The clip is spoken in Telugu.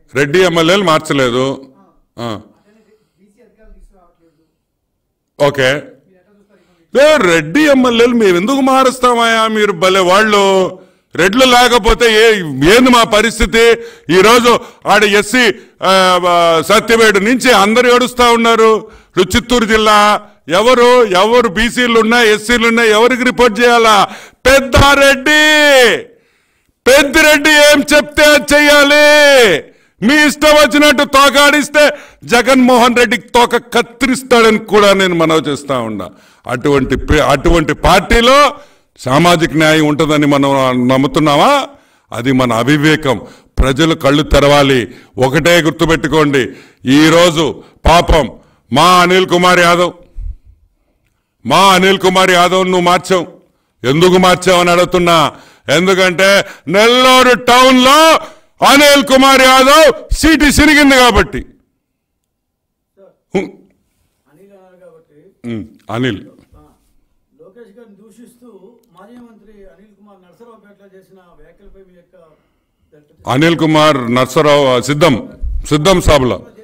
రెడ్డి ఎమ్మెల్యేలు మార్చలేదు ఆ. ఓకే ఏ, రెడ్డి ఎమ్మెల్యేలు మేము ఎందుకు మారుస్తామయ్యా మీరు భలే వాళ్ళు రెడ్లు లేకపోతే ఏ ఏంది మా పరిస్థితి ఈరోజు ఆడ ఎస్సీ ఆ, ఆ, సత్యవేడు నుంచి అందరు ఏడుస్తా ఉన్నారు ఇప్పుడు చిత్తూరు జిల్లా ఎవరు ఎవరు బీసీలు ఉన్నా ఎస్సీలు ఉన్నా ఎవరికి రిపోర్ట్ చేయాలా పెద్దారెడ్డి పెద్దిరెడ్డి ఏం చెప్తే అది చెయ్యాలి మీ ఇష్టం వచ్చినట్టు తోకాడిస్తే జగన్మోహన్ రెడ్డికి తోక కత్తిరిస్తాడని కూడా నేను మనవి చేస్తా ఉన్నా అటువంటి పే- అటువంటి పార్టీలో సామాజిక న్యాయం ఉంటుందని మనం నమ్ముతున్నామా అది మన అవివేకం ప్రజలు కళ్ళు తెరవాలి ఒకటే గుర్తుపెట్టుకోండి ఈరోజు పాపం మా అనిల్ కుమార్ యాదవ్ మా అనిల్ కుమార్ యాదవ్ నువ్వు మార్చావు ఎందుకు మార్చావు అని అడుగుతున్నా ఎందుకంటే నెల్లూరు టౌన్ లో అనిల్ కుమార్ యాదవ్ సీటు సిరిగింది కాబట్టి ఉం, అనిల్ అన్నారు కాబట్టి ఉం, అనిల్ ఆ, లోకేష్ గారిని దూషిస్తూ మాజీ మంత్రి అనిల్ కుమార్ నర్సరావుపేటలో చేసిన వ్యాఖ్యలపై మీ యొక్క అనిల్ కుమార్ నర్సరావు సిద్ధం సిద్ధం సభలో